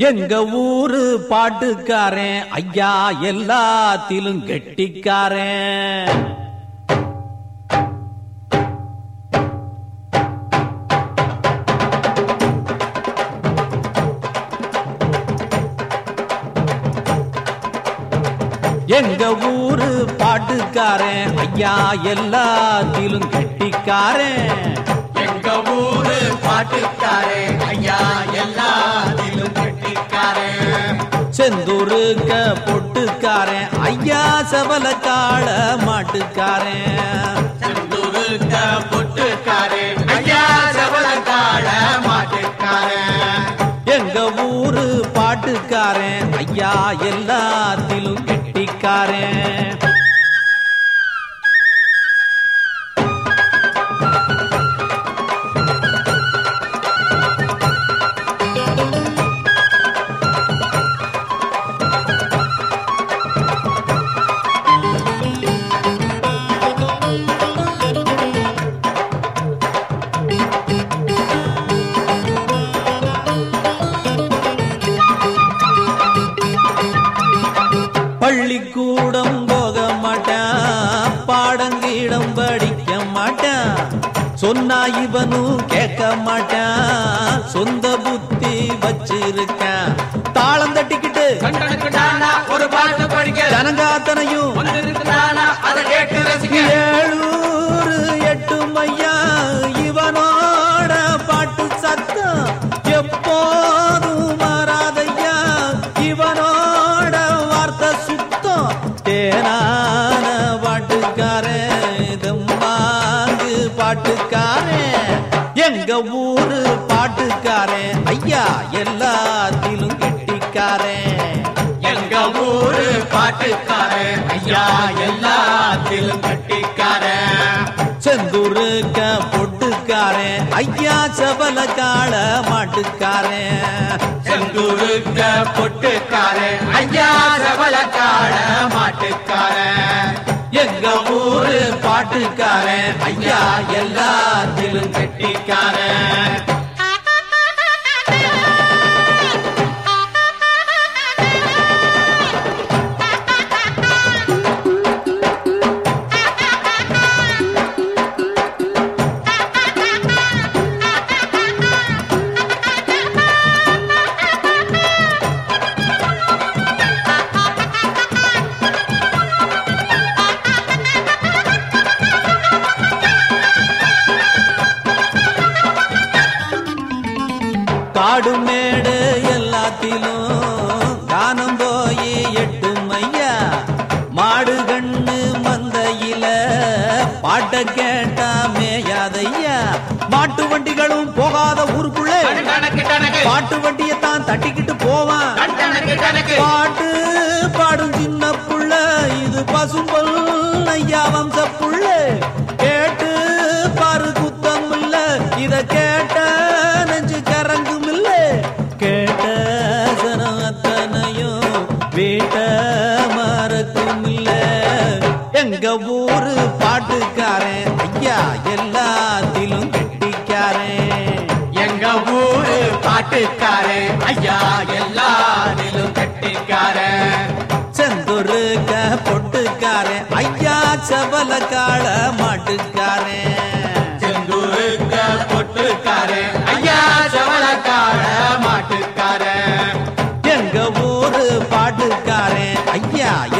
எங்க ஊரு பாட்டுக்காரன் ஐயா எல்லாத்திலும் கெட்டிக்காரன் எங்க ஊரு பாட்டுக்காரன் ஐயா எல்லாத்திலும் கெட்டிக்காரன் எங்க ஊரு பாட்டுக்காரே ஐயா எல்லாத்திலும் கெட்டிக்காரே செந்தூருக்க பொட்டுக்காரன் ஐயா செவல காள மாட்டுக்காரன் செந்தூருக்க பொட்டுக்காரே ஐயா செவலக்காட மாட்டுக்காரே எங்க ஊரு பாட்டுக்காரன் ஐயா எல்லாத்திலும் கெட்டிக்காரன் பள்ளிக்கூடம் போக மாட்டான் பாடங்கீடம் படிக்க மாட்டான் சொன்னா இவனும் கேட்க மாட்டான் சொந்த புத்தி வச்சிருக்கான் தாளம் தட்டிக்கிட்டு கண்டனுக்குடானா ஒரு பாட்டு படிக்க ஜனங்காத்தனையும் வந்திருக்குடானா அதை கேட்டு ரசிக்க ஏழூரு எட்டு மையா இவனோட பாட்டு சத்தம் எப்போதும் மாறாதையா இவனோட வார்த்தை சுத்தம் தேனான பாட்டுக்காரன் தெம்மாங்கு பாட்டுக்காரன் எங்க ஊரு பாட்டுக்காரன் ஐயா எல்லாத்திலும் கெட்டிக்காரன் எங்க ஊரு பாட்டுக்காரே ஐயா எல்லாத்திலும் கெட்டிக்காரே செந்தூருக்க பொட்டுக்காரன் ஐயா செவல காள மாட்டுக்காரன் செந்தூருக்க பொட்டுக்காரே ஐயா செவலக்காட மாட்டுக்காரே எங்க ஊரு பாட்டுக்காரன் ஐயா எல்லாத்திலும் கெட்டிக்காரன் காடு மேடு எல்லாத்திலும் காணம் போய் எட்டு மையா மாடு கண்ணு மந்தையில பாட்ட கேட்டா மேயாதையா மாட்டு வண்டிகளும் போகாத ஊருக்குள்ளே கணக்கு கணக்கு பாட்டு வண்டியை தான் தட்டிக்கிட்டு போவான் கணக்கு கணக்கு பாட்டு பாடும் சின்ன புள்ள இது பசும்பல் ஐயா வம்ச புள்ள கேட்டு பாரு குத்தம் இல்ல இத கேட்ட நெஞ்சு கரங்கும் இல்ல கேட்ட சனம் அத்தனையும் வீட்ட மறக்கும் இல்ல எங்க ஊரு பாட்டுக்காரன் ஐயா எல்லாத்திலும் கெட்டிக்காரன் எங்க ஊரு பாட்டுக்காரே ஐயா எல்லாரிலும் கெட்டிக்காரன் செந்தூருக்க பொட்டுக்காரன் ஐயா செவல காள மாட்டுக்காரன் செந்தூருக்க பொட்டுக்காரே ஐயா செவலக்காட மாட்டுக்காரன் எங்க ஊரு பாட்டுக்காரன் ஐயா